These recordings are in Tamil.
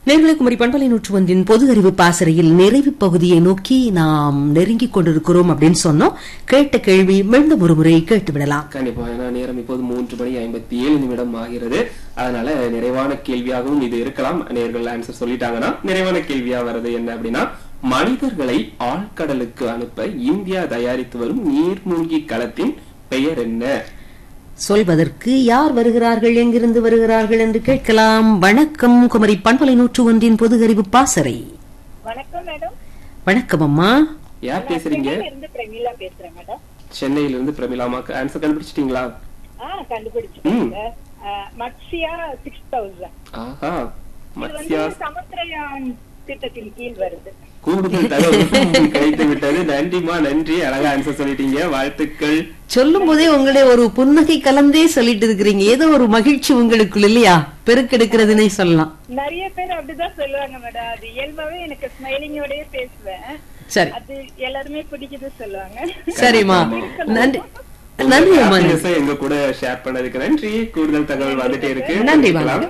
நேர்களை குமரி பண்பலை நூற்று ஒன்றின் பொது அறிவு பாசறையில் நிறைவு பகுதியை நோக்கி நாம் நெருங்கிக் கொண்டிருக்கிறோம் அப்படின்னு சொன்னோம் கேட்ட கேள்வி மீண்டும் ஒரு முறை கேட்டு விடலாம் கண்டிப்பா ஏன்னா நேரம் இப்போது மூன்று மணி ஐம்பத்தி ஏழு நிமிடம் ஆகிறது அதனால நிறைவான கேள்வியாகவும் இது இருக்கலாம் நேர்கள் ஆன்சர் சொல்லிட்டாங்கன்னா நிறைவான கேள்வியா வருது என்ன அப்படின்னா மனிதர்களை ஆழ்கடலுக்கு அனுப்ப இந்தியா தயாரித்து வரும் நீர்மூழ்கி களத்தின் பெயர் என்ன சொல்வதற்கு யார் வருகிறார்கள் எங்கிருந்து வருகிறார்கள் என்று கேட்கலாம் வணக்கம் குமரி பண்பலை நூற்று ஒன்றின் பொது அறிவு பாசறை வணக்கம் மேடம் வணக்கம் அம்மா யார் பேசுறீங்க சென்னையில இருந்து பிரமிளா பேசுறேன் மேடம் சென்னையில இருந்து பிரமிளாமாக்கு ஆன்சர் கண்டுபிடிச்சிட்டீங்களா ஆ கண்டுபிடிச்சிருக்கீங்க மட்சியா சிக்ஸ் தௌசண்ட் ஆஹா இது மத்ஸ்யா வந்து சமுத்திரயான் திட்டத்தின் கீழ் வருது கூடுதல் தகவல் கிடைத்து விட்டது நன்றிமா நன்றி அழகா ஆன்சர் சொல்லிட்டீங்க வாழ்த்துக்கள் சொல்லும் போதே உங்களுடைய ஒரு புன்னகை கலந்தே சொல்லிட்டு இருக்கிறீங்க ஏதோ ஒரு மகிழ்ச்சி உங்களுக்குள்ள இல்லையா பெருக்கெடுக்கிறதுனே சொல்லலாம் நிறைய பேர் அப்படிதான் சொல்லுவாங்க மேடம் அது இயல்பாவே எனக்கு ஸ்மைலிங்கோடயே பேசுவேன் சரி அது எல்லாருமே பிடிக்குது சொல்லுவாங்க சரிம்மா நன்றி நன்றி அம்மா நன்றி. happiness-அ எங்க கூட ஷேர் பண்ணதுக்கு நன்றி கூடுதல் தகவல் வந்துட்டே இருக்கு நன்றி, தெரிஞ்சுக்கலாம்.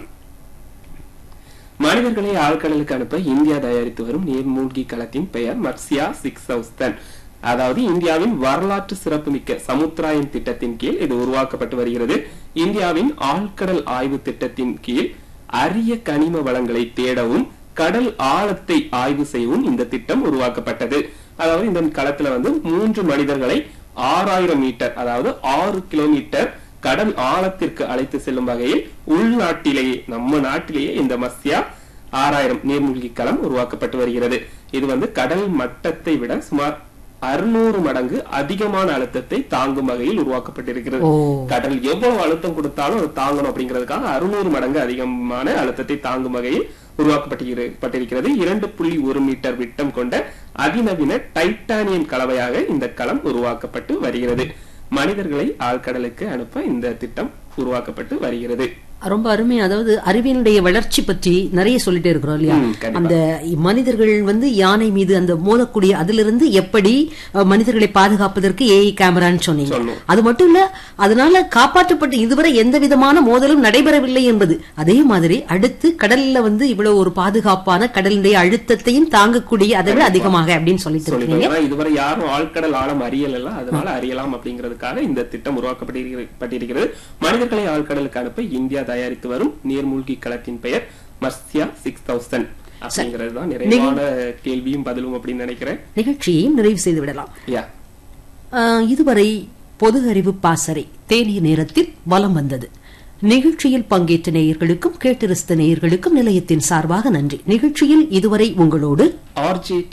மனிதர்களை ஆழ்கடலுக்கு அனுப்ப இந்தியா தயாரித்து வரும் நீர்மூழ்கி களத்தின் பெயர் மட்சியா சிக்ஸ் தௌசண்ட் அதாவது இந்தியாவின் வரலாற்று சிறப்புமிக்க சமுத்திராயன் திட்டத்தின் கீழ் இது உருவாக்கப்பட்டு வருகிறது இந்தியாவின் ஆழ்கடல் ஆய்வு திட்டத்தின் கீழ் அரிய கனிம வளங்களை தேடவும் கடல் ஆழத்தை ஆய்வு செய்யவும் இந்த திட்டம் உருவாக்கப்பட்டது அதாவது இந்த களத்துல வந்து மூன்று மனிதர்களை ஆறாயிரம் மீட்டர் அதாவது ஆறு கிலோமீட்டர் கடல் ஆழத்திற்கு அழைத்து செல்லும் வகையில் உள்நாட்டிலேயே நம்ம நாட்டிலேயே இந்த மஸ்யா ஆறாயிரம் நீர்மூழ்கி களம் உருவாக்கப்பட்டு வருகிறது இது வந்து கடல் மட்டத்தை விட சுமார் அறுநூறு மடங்கு அதிகமான அழுத்தத்தை தாங்கும் வகையில் உருவாக்கப்பட்டிருக்கிறது ஓ. கடல் எவ்வளவு அழுத்தம் கொடுத்தாலும் அது தாங்கணும் அப்படிங்கிறதுக்காக அறுநூறு மடங்கு அதிகமான அழுத்தத்தை தாங்கும் வகையில் உருவாக்கப்பட்டிருக்கிறது இரண்டு புள்ளி ஒரு மீட்டர் விட்டம் கொண்ட அதிநவீன டைட்டானியம் கலவையாக இந்த களம் உருவாக்கப்பட்டு வருகிறது மனிதர்களை ஆழ்கடலுக்கு அனுப்ப இந்த திட்டம் உருவாக்கப்பட்டு வருகிறது ரொம்ப அருமை அதாவது அறிவியலுடைய வளர்ச்சி பற்றி நிறைய சொல்லிட்டே இருக்கிறோம் இல்லையா ம், கண்டிப்பா. அந்த மனிதர்கள் வந்து யானை மீது அந்த மோதக்கூடிய அதிலிருந்து எப்படி அஹ், மனிதர்களை பாதுகாப்பதற்கு ஏஐ கேமரான்னு சொன்னீங்க சொன்னோம். அது மட்டும் இல்ல அதனால காப்பாற்றப்பட்டு இதுவரை எந்த விதமான மோதலும் நடைபெறவில்லை என்பது அதே மாதிரி அடுத்து கடல்ல வந்து இவ்வளவு ஒரு பாதுகாப்பான கடலுடைய அழுத்தத்தையும் தாங்கக்கூடிய அதை விட அதிகமாக அப்படின்னு சொல்லிட்டு இருக்கீங்க சொல்லிட்டு ஏன்னா இதுவரை யாரும் ஆழ்கடல் ஆழம் அறியல அதனால அறியலாம் அப்படிங்கிறதுக்காக இந்த திட்டம் உருவாக்கப்பட்டிருக்கிறது மனிதர்களை ஆழ்கடலுக்கு அனுப்ப இந்தியா தயாரித்து வரும் நீர்மூழ்கி களத்தின் பெயர் மர்சியா சிக்ஸ் தௌசண்ட் அப்படிங்கிறது தான் நிறைவான கேள்வியும் பதிலும் அப்படின்னு நினைக்கிறேன் நிகழ்ச்சியையும் நிறைவு செய்து விடலாம் யா ஆஹ், இதுவரை பொது அறிவு பாசறை தேனிய நேரத்தில் வலம் வந்தது நிகழ்ச்சியில் பங்கேற்ற நேயர்களுக்கும் கேட்டிருந்த நேயர்களுக்கும் நிலையத்தின் சார்பாக நன்றி நிகழ்ச்சியில் இதுவரை உங்களோடு ஆர்ஜே